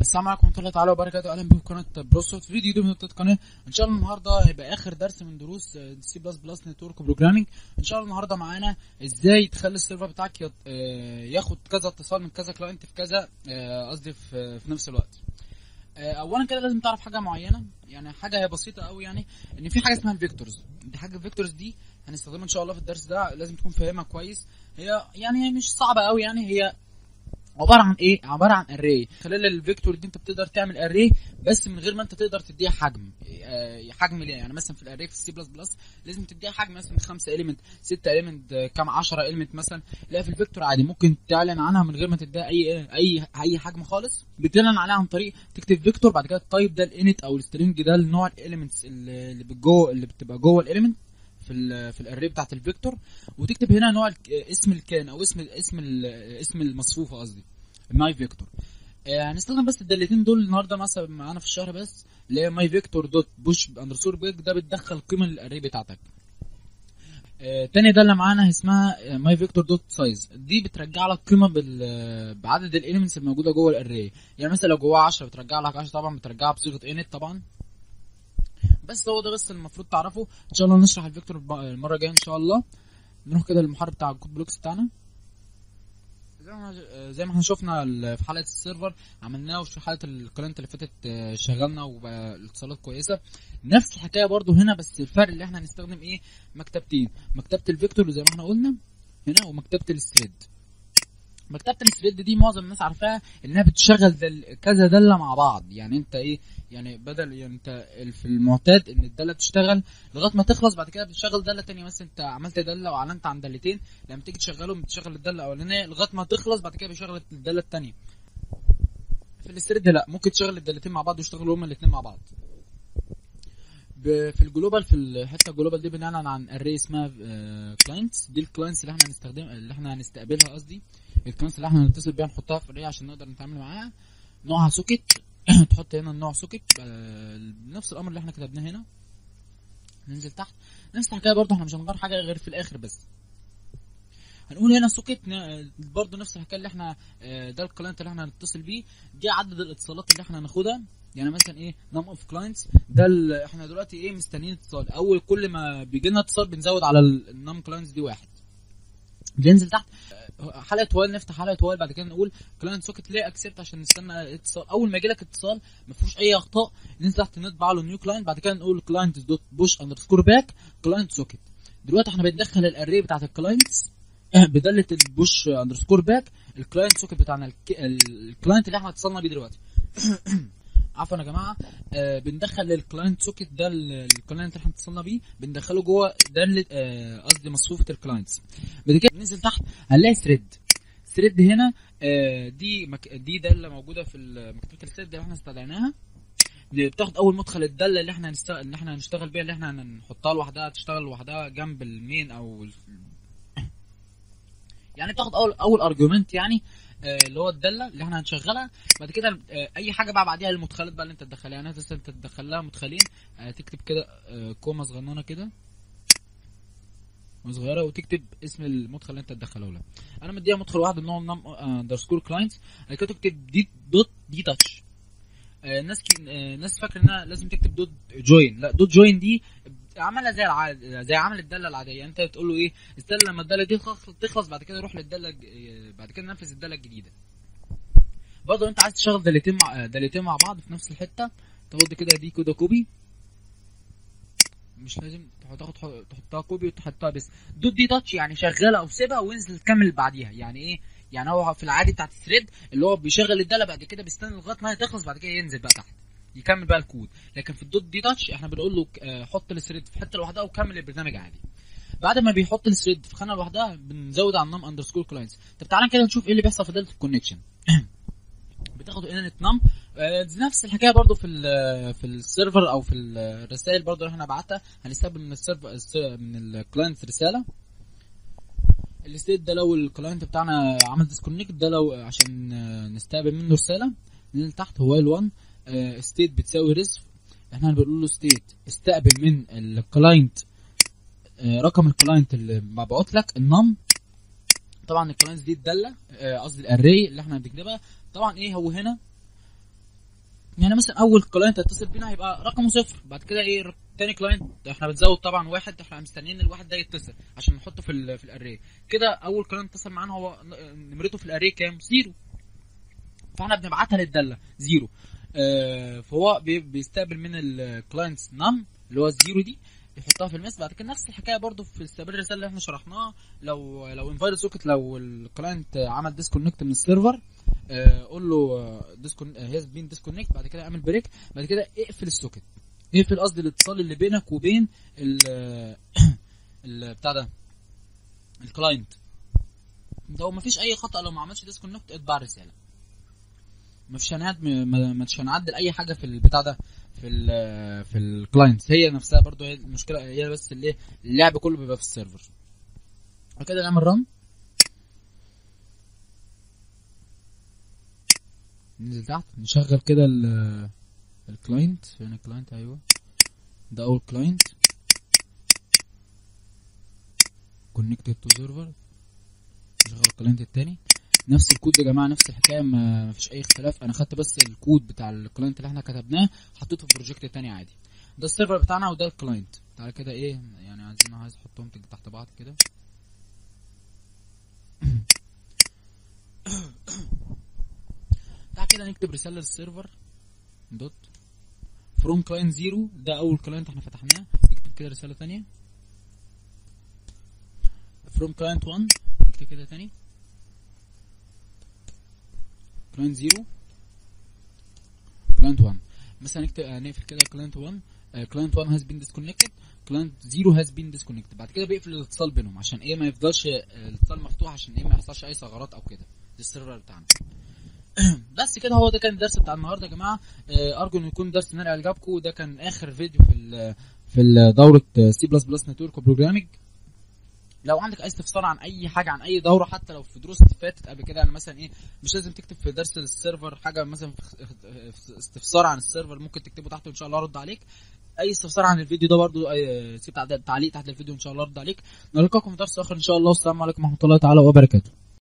السلام عليكم ورحمه الله تعالى وبركاته اهلا بكم في قناه بروسوفت فيديو يوتيوب نقطه قناه ان شاء الله النهارده هيبقى اخر درس من دروس سي بلس بلس نتورك بروجرامينج ان شاء الله النهارده معانا ازاي تخلي السيرفر بتاعك يط- آه، ياخد كذا اتصال من كذا كلاينت في كذا آه، قصدي في في نفس الوقت آه، اولا كده لازم تعرف حاجه معينه يعني حاجه هي بسيطه قوي يعني ان في حاجه اسمها الفيكتورز دي حاجه الفيكتورز دي هنستخدمها ان شاء الله في الدرس ده لازم تكون فاهمها كويس هي يعني هي مش صعبه قوي يعني هي عباره عن ايه عباره عن اري خلال الفيكتور دي انت بتقدر تعمل اري بس من غير ما انت تقدر تديها حجم آه، حجم ليه يعني مثلا في الاري في السي بلس بلس لازم تديها حجم مثلا 5 اليمنت 6 اليمنت كام 10 اليمنت مثلا لا في الفيكتور عادي ممكن تعلن عنها من غير ما تديها اي اي اي حجم خالص بتعلن عليها عن طريق تكتب فيكتور بعد كده التايب ده الانت او السترنج ده النوع الاليمنتس اللي اللي جوه اللي بتبقى جوه الاليمنت في ال في الاري بتاعت الفيكتور وتكتب هنا نوع الك- اسم الكان او اسم اسم ال- اسم المصفوفه قصدي ماي فيكتور آه، هنستخدم بس الدالتين دول النهارده مثلا معانا في الشهر بس اللي هي ماي فيكتور دوت بوش اندرسور بيج ده بتدخل قيمه للاري بتاعتك آه، تاني داله معانا اسمها ماي فيكتور دوت سايز دي بترجع لك قيمه بال بعدد الاليمنتس الموجوده جوه الاري يعني مثلا لو جواها 10 بترجع لك 10 طبعا بترجعها بصيغه انت طبعا بس هو ده بس المفروض تعرفه ان شاء الله نشرح الفيكتور الب- المره الجايه ان شاء الله نروح كده للمحرر بتاع الكود بلوكس بتاعنا زي ما زي ما احنا شفنا ال- في حلقه السيرفر عملناه وفي حلقه الكلاينت اللي فاتت آه، شغلنا وبقى الاتصالات كويسه نفس الحكايه برضو هنا بس الفرق اللي احنا هنستخدم ايه مكتبتين مكتبه الفيكتور زي ما احنا قلنا هنا ومكتبه الثريد مكتبه الثريد دي معظم الناس عارفاها انها بتشغل دل... كذا داله مع بعض يعني انت ايه يعني بدل يعني انت ال- في المعتاد ان الداله بتشتغل لغايه ما تخلص بعد كده بتشغل داله تانية مثلا انت عملت داله واعلنت عن دالتين لما تيجي تشغلهم بتشغل الداله الاولانيه لغايه ما تخلص بعد كده بيشغل الداله التانية في الثريد لا ممكن تشغل الدالتين مع بعض ويشتغلوا هما الاثنين مع بعض ب- في الجلوبال في الحته الجلوبال دي بنعلن عن اري اسمها كلاينتس دي الكلاينتس اللي احنا هنستخدم اللي احنا هنستقبلها قصدي الكلاينتس اللي احنا هنتصل بيها نحطها في اري عشان نقدر نتعامل معاها نوعها سوكت تحط هنا النوع سوكت آه، نفس الامر اللي احنا كتبناه هنا ننزل تحت نفس الحكايه برضه احنا مش هنغير حاجه غير في الاخر بس هنقول هنا سوكت ن- برضه نفس الحكايه اللي احنا آه، ده الكلاينت اللي احنا هنتصل بيه دي عدد الاتصالات اللي احنا هناخدها يعني مثلا ايه نم اوف كلاينتس ده ال- احنا دلوقتي ايه مستنيين اتصال اول كل ما بيجي لنا اتصال بنزود على النم كلاينتس دي واحد بننزل تحت آه، حلقه وال نفتح حلقه وال بعد كده نقول كلاينت سوكت ليه اكسبت عشان نستنى اتصال اول ما يجي لك اتصال ما فيهوش اي اخطاء ننزل تحت نطبع له نيو كلاينت بعد كده نقول كلاينت دوت بوش اندرسكور باك كلاينت سوكت دلوقتي احنا بندخل الاري بتاعت الكلاينتس بداله البوش اندرسكور باك الكلاينت سوكت بتاعنا الك- الكلاينت اللي احنا اتصلنا بيه دلوقتي عفوا يا جماعه آه بندخل الكلاينت سوكت ده ال- الكلاينت اللي احنا اتصلنا بيه بندخله جوه داله آه، قصدي مصفوفه الكلاينتس بعد كده ننزل تحت هنلاقي ثريد ثريد هنا آه، دي مك... دي داله موجوده في ال- مكتبه الثريد اللي احنا استدعيناها اللي بتاخد اول مدخل الداله اللي احنا هنشتغل اللي احنا هنشتغل بيها اللي احنا هنحطها لوحدها تشتغل لوحدها جنب المين او ال... يعني بتاخد اول اول ارجيومنت يعني آه، اللي هو الداله اللي احنا هنشغلها بعد كده آه، اي حاجه بقى بعديها المدخلات بقى اللي انت تدخلها يعني مثلا انت تدخل لها مدخلين آه، تكتب كده آه، كومه صغننه كده صغيره وتكتب اسم المدخل اللي انت تدخله لها انا مديها مدخل واحد ان هو نم اندرسكور كلاينت بعد كده تكتب دي دوت دي تاتش آه، ناس كي... آه، ناس فاكره انها لازم تكتب دوت جوين لا دوت جوين دي عملها زي العاد زي عمل الداله العاديه يعني انت بتقول له ايه استنى لما الداله دي تخلص- تخلص بعد كده روح للداله الج- آه، بعد كده ننفذ الداله الجديده برضه انت عايز تشغل دالتين مع آه، دالتين مع بعض في نفس الحته تاخد كده دي كده كوبي مش لازم تاخد تحط- تحطها كوبي وتحطها بس دوت دي تاتش يعني شغاله او سيبها وانزل كمل اللي بعديها يعني ايه يعني هو في العادي بتاعت الثريد اللي هو بيشغل الداله بعد كده بيستنى لغايه ما هي تخلص بعد كده ينزل بقى تحت يكمل بقى الكود لكن في الدوت دي تاتش احنا بنقول له آه، حط الثريد في حته لوحدها وكمل البرنامج عادي بعد ما بيحط الثريد في خانه لوحدها بنزود على النم اندرسكور كلاينتس طب تعالى كده نشوف ايه اللي بيحصل في داله الكونكشن بتاخد انت نم آه، نفس الحكايه برضو في ال في السيرفر او في الرسائل برضو اللي احنا بعتها هنستقبل من السيرفر الس- من الكلاينت رساله الستيت ده لو الكلاينت بتاعنا عمل ديسكونكت ده لو عشان آه، نستقبل منه رساله ننزل تحت هو ال1 ستيت بتساوي ريسف احنا بنقول له ستيت استقبل من الكلاينت آه، رقم الكلاينت اللي مبعوت لك النم طبعا الكلاينتس دي الداله آه، قصدي الاري اللي احنا بنكتبها طبعا ايه هو هنا يعني مثلا اول كلاينت هيتصل بينا هيبقى رقمه صفر بعد كده ايه تاني كلاينت احنا بنزود طبعا واحد احنا مستنيين الواحد ده يتصل عشان نحطه في ال في الاري كده اول كلاينت اتصل معانا هو نمرته في الاري كام زيرو فاحنا بنبعتها للداله زيرو آه فهو بي- بيستقبل من الكلاينتس نم اللي هو الزيرو دي يحطها في المس بعد كده نفس الحكايه برضو في استقبال الرساله اللي احنا شرحناها لو لو انفايرد سوكت لو الكلاينت عمل ديسكونكت من السيرفر آه، قول له ديسكون هيز بين ديسكونكت بعد كده اعمل بريك بعد كده اقفل السوكت اقفل قصدي الاتصال اللي بينك وبين ال ال- بتاع ده الكلاينت لو مفيش اي خطا لو ما عملش ديسكونكت اطبع رساله مفيش هنعد م- ما- مش هنعدل اي حاجه في البتاع ده في ال في الكلاينت هي نفسها برضو هي المشكله هي بس اللي اللعب كله بيبقى في السيرفر بعد كده نعمل رن ننزل تحت نشغل كده ال الكلاينت فين الكلاينت ايوه ده اول كلاينت كونكتد تو سيرفر نشغل الكلاينت التاني نفس الكود يا جماعه نفس الحكايه ما فيش اي اختلاف انا خدت بس الكود بتاع الكلاينت اللي احنا كتبناه حطيته في بروجكت تاني عادي ده السيرفر بتاعنا وده الكلاينت تعالى كده ايه يعني عايزين عايز احطهم تحت بعض كده تعالى كده نكتب رساله للسيرفر دوت فروم كلاينت زيرو ده اول كلاينت احنا فتحناه نكتب كده رساله تانية فروم كلاينت 1 نكتب كده تاني كلاينت زيرو كلاينت 1 مثلا نكتب آه، نقفل كده كلاينت 1 كلاينت 1 هاز بين ديسكونكتد كلاينت زيرو هاز بين ديسكونكتد بعد كده بيقفل الاتصال بينهم عشان ايه ما يفضلش آه، الاتصال مفتوح عشان ايه ما يحصلش اي ثغرات او كده للسيرفر بتاعنا بس كده هو ده كان الدرس بتاع النهارده يا جماعه آه، ارجو انه يكون درس نال اعجابكم ده كان اخر فيديو في ال في ال دوره سي بلس بلس نتورك بروجرامنج لو عندك اي استفسار عن اي حاجه عن اي دوره حتى لو في دروس فاتت قبل كده يعني مثلا ايه مش لازم تكتب في درس السيرفر حاجه مثلا في في استفسار عن السيرفر ممكن تكتبه تحت وان شاء الله ارد عليك اي استفسار عن الفيديو ده برضو أي- سيب تعليق تحت الفيديو ان شاء الله ارد عليك نلقاكم في درس اخر ان شاء الله والسلام عليكم ورحمه الله تعالى وبركاته